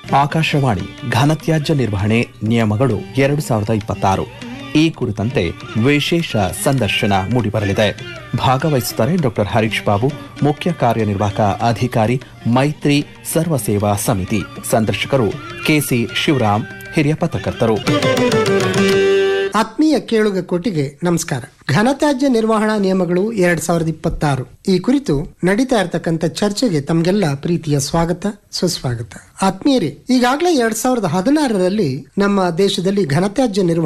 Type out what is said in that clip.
ಆಕಾಶವಾಣಿ ಘನತ್ಯಾಜ್ಯ ನಿರ್ವಹಣೆ ನಿಯಮಗಳು ಎರಡು ಸಾವಿರದ ಇಪ್ಪತ್ತಾರು ಈ ಕುರಿತಂತೆ ವಿಶೇಷ ಸಂದರ್ಶನ ಮೂಡಿಬರಲಿದೆ ಭಾಗವಹಿಸುತ್ತಾರೆ ಡಾಕ್ಟರ್ ಹರೀಶ್ ಬಾಬು ಮುಖ್ಯ ಕಾರ್ಯನಿರ್ವಾಹಕ ಅಧಿಕಾರಿ ಮೈತ್ರಿ ಸರ್ವ ಸೇವಾ ಸಮಿತಿ ಸಂದರ್ಶಕರು ಕೆಸಿ ಶಿವರಾಮ್ ಹಿರಿಯ ಪತ್ರಕರ್ತರು ಆತ್ಮೀಯ ಕೇಳುಗ ಕೋಟಿಗೆ ನಮಸ್ಕಾರ ಘನತ್ಯಾಜ್ಯ ನಿರ್ವಹಣಾ ನಿಯಮಗಳು ಎರಡ್ ಸಾವಿರದ ಇಪ್ಪತ್ತಾರು ಈ ಕುರಿತು ನಡೀತಾ ಇರತಕ್ಕಂತ ಚರ್ಚೆಗೆ ತಮ್ಗೆಲ್ಲ ಪ್ರೀತಿಯ ಸ್ವಾಗತ ಸುಸ್ವಾಗತ ಆತ್ಮೀಯರೇ ಈಗಾಗಲೇ ಎರಡ್ ಸಾವಿರದ ಹದಿನಾರರಲ್ಲಿ ನಮ್ಮ ದೇಶದಲ್ಲಿ ಘನತ್ಯಾಜ್ಯ ನಿರ್ವಹಣೆ